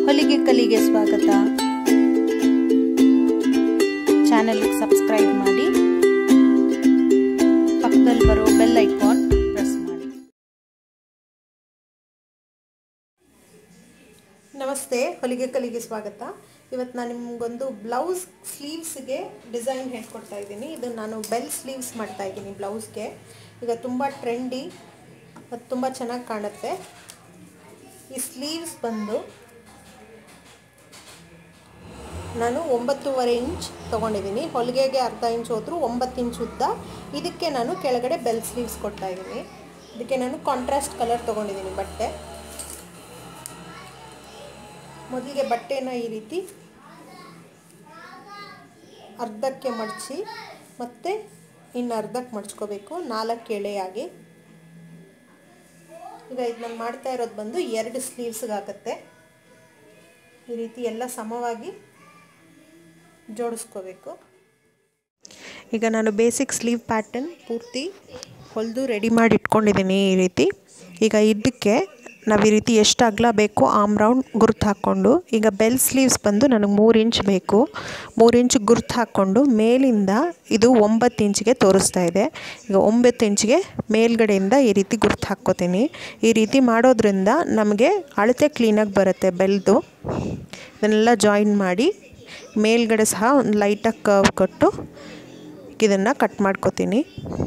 ಹೊಲಿಗೆ ಕಲಿಗೆ ಸ್ವಾಗತ ಚಾನೆಲ್ಗೆ ಸಬ್ಸ್ಕ್ರೈಬ್ ಮಾಡಿ ಪಕ್ಕದಲ್ಲಿ ಬರೋ ಬೆಲ್ ಐಕಾನ್ ಪ್ರೆಸ್ ಮಾಡಿ ನಮಸ್ತೆ ಹೊಲಿಗೆ ಕಲಿಗೆ ಸ್ವಾಗತ ಇವತ್ತು ನಾನು ನಿಮಗೊಂದು ಬ್ಲೌಸ್ ಸ್ಲೀವ್ಸ್ಗೆ ಡಿಸೈನ್ ಹೇಳ್ಕೊಡ್ತಾ ಇದ್ದೀನಿ ಇದು ನಾನು ಬೆಲ್ ಸ್ಲೀವ್ಸ್ ಮಾಡ್ತಾ ಇದ್ದೀನಿ ಬ್ಲೌಸ್ಗೆ ಈಗ ತುಂಬ ಟ್ರೆಂಡಿ ಮತ್ತು ತುಂಬ ಚೆನ್ನಾಗಿ ಕಾಣುತ್ತೆ ಈ ಸ್ಲೀವ್ಸ್ ಬಂದು ನಾನು ಒಂಬತ್ತೂವರೆ ಇಂಚ್ ತೊಗೊಂಡಿದ್ದೀನಿ ಹೊಲಿಗೆಗೆ ಅರ್ಧ ಇಂಚ್ ಹೋದರೂ ಒಂಬತ್ತು ಇಂಚ್ ಉದ್ದ ಇದಕ್ಕೆ ನಾನು ಕೆಳಗಡೆ ಬೆಲ್ ಸ್ಲೀವ್ಸ್ ಕೊಡ್ತಾ ಇದ್ದೀನಿ ಇದಕ್ಕೆ ನಾನು ಕಾಂಟ್ರಾಸ್ಟ್ ಕಲರ್ ತೊಗೊಂಡಿದ್ದೀನಿ ಬಟ್ಟೆ ಮೊದಲಿಗೆ ಬಟ್ಟೆನ ಈ ರೀತಿ ಅರ್ಧಕ್ಕೆ ಮಡಚಿ ಮತ್ತು ಇನ್ನು ಅರ್ಧಕ್ಕೆ ಮಡ್ಚ್ಕೋಬೇಕು ನಾಲ್ಕು ಎಳೆಯಾಗಿ ಈಗ ಇದು ನಾನು ಮಾಡ್ತಾ ಇರೋದು ಬಂದು ಎರಡು ಸ್ಲೀವ್ಸ್ಗಾಗತ್ತೆ ಈ ರೀತಿ ಎಲ್ಲ ಸಮವಾಗಿ ಜೋಡಿಸ್ಕೋಬೇಕು ಈಗ ನಾನು ಬೇಸಿಕ್ ಸ್ಲೀವ್ ಪ್ಯಾಟರ್ನ್ ಪೂರ್ತಿ ಹೊಲಿದು ರೆಡಿ ಮಾಡಿ ಇಟ್ಕೊಂಡಿದ್ದೀನಿ ಈ ರೀತಿ ಈಗ ಇದಕ್ಕೆ ನಾವು ಈ ರೀತಿ ಎಷ್ಟು ಅಗಲ ಬೇಕು ಆಮ್ ರೌಂಡ್ ಗುರ್ತು ಹಾಕ್ಕೊಂಡು ಈಗ ಬೆಲ್ ಸ್ಲೀವ್ಸ್ ಬಂದು ನನಗೆ ಮೂರು ಇಂಚ್ ಬೇಕು ಮೂರು ಇಂಚ್ ಗುರ್ತು ಹಾಕ್ಕೊಂಡು ಮೇಲಿಂದ ಇದು ಒಂಬತ್ತು ಇಂಚಿಗೆ ತೋರಿಸ್ತಾ ಇದೆ ಈಗ ಒಂಬತ್ತು ಇಂಚಿಗೆ ಮೇಲ್ಗಡೆಯಿಂದ ಈ ರೀತಿ ಗುರ್ತು ಹಾಕ್ಕೋತೀನಿ ಈ ರೀತಿ ಮಾಡೋದ್ರಿಂದ ನಮಗೆ ಅಳತೆ ಕ್ಲೀನಾಗಿ ಬರುತ್ತೆ ಬೆಲ್ದು ಇದನ್ನೆಲ್ಲ ಜಾಯಿನ್ ಮಾಡಿ ಮೇಲ್ಗಡೆ ಸಹ ಒಂದು ಲೈಟಾಗಿ ಕರ್ವ್ ಕೊಟ್ಟು ಇದನ್ನು ಕಟ್ ಮಾಡ್ಕೋತೀನಿ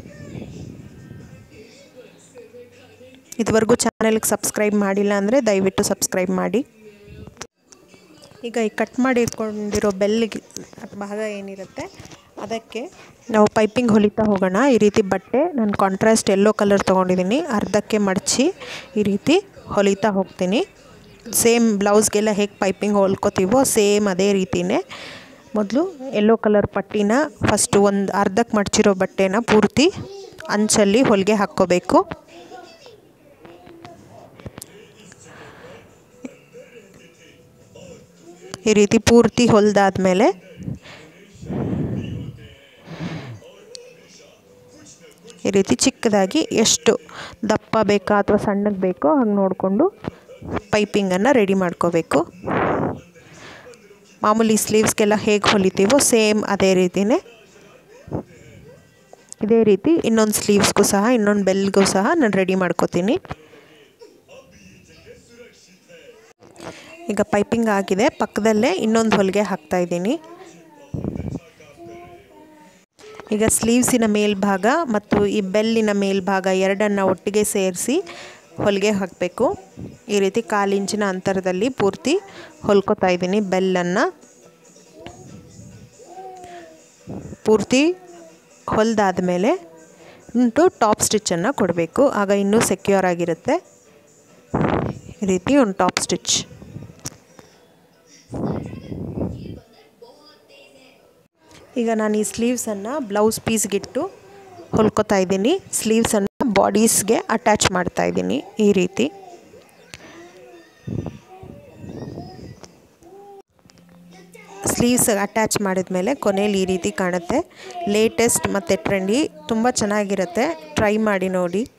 ಇದುವರೆಗೂ ಚಾನೆಲ್ಗೆ ಸಬ್ಸ್ಕ್ರೈಬ್ ಮಾಡಿಲ್ಲ ಅಂದರೆ ದಯವಿಟ್ಟು ಸಬ್ಸ್ಕ್ರೈಬ್ ಮಾಡಿ ಈಗ ಈ ಕಟ್ ಮಾಡಿ ಇಟ್ಕೊಂಡಿರೋ ಬೆಲ್ಲಿಗೆ ಭಾಗ ಏನಿರುತ್ತೆ ಅದಕ್ಕೆ ನಾವು ಪೈಪಿಂಗ್ ಹೊಲಿತಾ ಹೋಗೋಣ ಈ ರೀತಿ ಬಟ್ಟೆ ನಾನು ಕಾಂಟ್ರಾಸ್ಟ್ ಎಲ್ಲೋ ಕಲರ್ ತೊಗೊಂಡಿದ್ದೀನಿ ಅರ್ಧಕ್ಕೆ ಮಡಚಿ ಈ ರೀತಿ ಹೊಲಿತಾ ಹೋಗ್ತೀನಿ ಸೇಮ್ ಬ್ಲೌಸ್ಗೆಲ್ಲ ಹೇಗೆ ಪೈಪಿಂಗ್ ಹೊಲ್ಕೋತೀವೋ ಸೇಮ್ ಅದೇ ರೀತಿಯೇ ಮೊದಲು ಎಲ್ಲೋ ಕಲರ್ ಪಟ್ಟಿನ ಫಸ್ಟು ಒಂದು ಅರ್ಧಕ್ಕೆ ಮಡಚಿರೋ ಬಟ್ಟೆನ ಪೂರ್ತಿ ಅಂಚಲ್ಲಿ ಹೊಲಿಗೆ ಹಾಕ್ಕೋಬೇಕು ಈ ರೀತಿ ಪೂರ್ತಿ ಹೊಲಿದಾದ್ಮೇಲೆ ಈ ರೀತಿ ಚಿಕ್ಕದಾಗಿ ಎಷ್ಟು ದಪ್ಪ ಬೇಕಾ ಅಥವಾ ಸಣ್ಣಗೆ ಬೇಕೋ ಹಾಗೆ ನೋಡಿಕೊಂಡು ಪೈಪಿಂಗನ್ನು ರೆಡಿ ಮಾಡ್ಕೋಬೇಕು ಮಾಮೂಲಿ ಸ್ಲೀವ್ಸ್ಗೆಲ್ಲ ಹೇಗೆ ಹೊಲಿತೀವೋ ಸೇಮ್ ಅದೇ ರೀತಿಯೇ ಇದೇ ರೀತಿ ಇನ್ನೊಂದು ಸ್ಲೀವ್ಸ್ಗೂ ಸಹ ಇನ್ನೊಂದು ಬೆಲ್ಗೂ ಸಹ ನಾನು ರೆಡಿ ಮಾಡ್ಕೋತೀನಿ ಈಗ ಪೈಪಿಂಗ್ ಆಗಿದೆ ಪಕ್ಕದಲ್ಲೇ ಇನ್ನೊಂದು ಹೊಲಿಗೆ ಹಾಕ್ತಾಯಿದ್ದೀನಿ ಈಗ ಸ್ಲೀವ್ಸಿನ ಮೇಲ್ಭಾಗ ಮತ್ತು ಈ ಬೆಲ್ಲಿನ ಮೇಲ್ಭಾಗ ಎರಡನ್ನು ಒಟ್ಟಿಗೆ ಸೇರಿಸಿ ಹೊಲಿಗೆ ಹಾಕಬೇಕು ಈ ರೀತಿ ಕಾಲು ಇಂಚಿನ ಅಂತರದಲ್ಲಿ ಪೂರ್ತಿ ಹೊಲ್ಕೋತಾ ಇದ್ದೀನಿ ಬೆಲ್ಲನ್ನು ಪೂರ್ತಿ ಹೊಲಿದಾದ್ಮೇಲೆ ಉಂಟು ಟಾಪ್ ಸ್ಟಿಚ್ಚನ್ನು ಕೊಡಬೇಕು ಆಗ ಇನ್ನೂ ಸೆಕ್ಯೂರ್ ಆಗಿರುತ್ತೆ ಈ ರೀತಿ ಒಂದು ಟಾಪ್ ಸ್ಟಿಚ್ ಈಗ ನಾನು ಈ ಸ್ಲೀವ್ಸನ್ನು ಬ್ಲೌಸ್ ಪೀಸ್ಗಿಟ್ಟು ಹೊಲ್ಕೋತಾ ಇದ್ದೀನಿ ಸ್ಲೀವ್ಸನ್ನು ಬಾಡೀಸ್ಗೆ ಅಟ್ಯಾಚ್ ಮಾಡ್ತಾ ಇದ್ದೀನಿ ಈ ರೀತಿ ಸ್ಲೀವ್ಸ್ ಅಟ್ಯಾಚ್ ಮಾಡಿದ್ಮೇಲೆ ಕೊನೆಯಲ್ಲಿ ಈ ರೀತಿ ಕಾಣುತ್ತೆ ಲೇಟೆಸ್ಟ್ ಮತ್ತು ಟ್ರೆಂಡಿ ತುಂಬ ಚೆನ್ನಾಗಿರುತ್ತೆ ಟ್ರೈ ಮಾಡಿ ನೋಡಿ